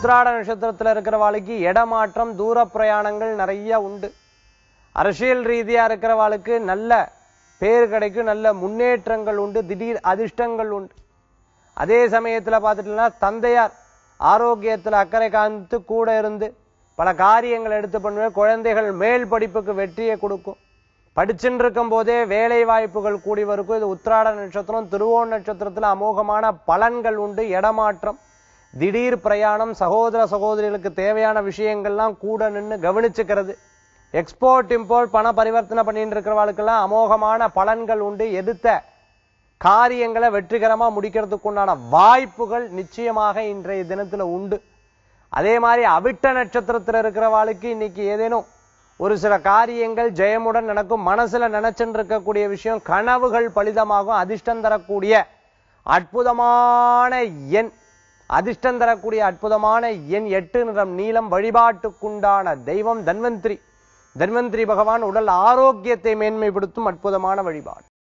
உத்திராட நட்சத்திரத்துல இருக்கிறவாளுக்கு இடமாற்றம் தூர பிரயாணங்கள் நிறைய உண்டு அரசியல் ரீதியா இருக்கிறவாளுக்கு நல்ல பேர் கிடைக்கும் நல்ல முன்னேற்றங்கள் உண்டு திடீர் அதிர்ஷ்டங்கள் உண்டு அதே சமயத்துல பார்த்துட்டீங்கன்னா தந்தையார் ஆரோக்கியத்துல அக்கறை காந்து கூட இருந்து பல காரியங்கள் எடுத்து பண்ணுவேன் குழந்தைகள் மேல் படிப்புக்கு வெற்றியை கொடுக்கும் படிச்சுட்டு இருக்கும் போதே வேலை வாய்ப்புகள் கூடி வரும் இது உத்திராட நட்சத்திரம் திருவோண நட்சத்திரத்துல அமோகமான பலன்கள் உண்டு இடமாற்றம் திடீர் பிரயாணம் சகோதர சகோதரிகளுக்கு தேவையான விஷயங்கள்லாம் கூட நின்று கவனிச்சுக்கிறது எக்ஸ்போர்ட் இம்போர்ட் பண பரிவர்த்தனை பண்ணிட்டு இருக்கிறவர்களுக்கெல்லாம் அமோகமான பலன்கள் உண்டு எடுத்த காரியங்களை வெற்றிகரமா முடிக்கிறதுக்கு உண்டான வாய்ப்புகள் நிச்சயமாக இன்றைய தினத்துல உண்டு அதே மாதிரி அவிட்ட நட்சத்திரத்துல இருக்கிறவாளுக்கு இன்னைக்கு ஏதேனும் ஒரு சில காரியங்கள் ஜெயமுடன் நடக்கும் மனசுல நினைச்சுட்டு இருக்கக்கூடிய விஷயம் கனவுகள் பலிதமாகும் அதிர்ஷ்டம் தரக்கூடிய அற்புதமான எண் அதிர்ஷ்டம் தரக்கூடிய அற்புதமான எண் எட்டு நிறம் நீளம் வழிபாட்டுக்குண்டான தெய்வம் தன்வந்திரி தன்வந்திரி பகவான் உடல் ஆரோக்கியத்தை மேன்மைப்படுத்தும் அற்புதமான வழிபாடு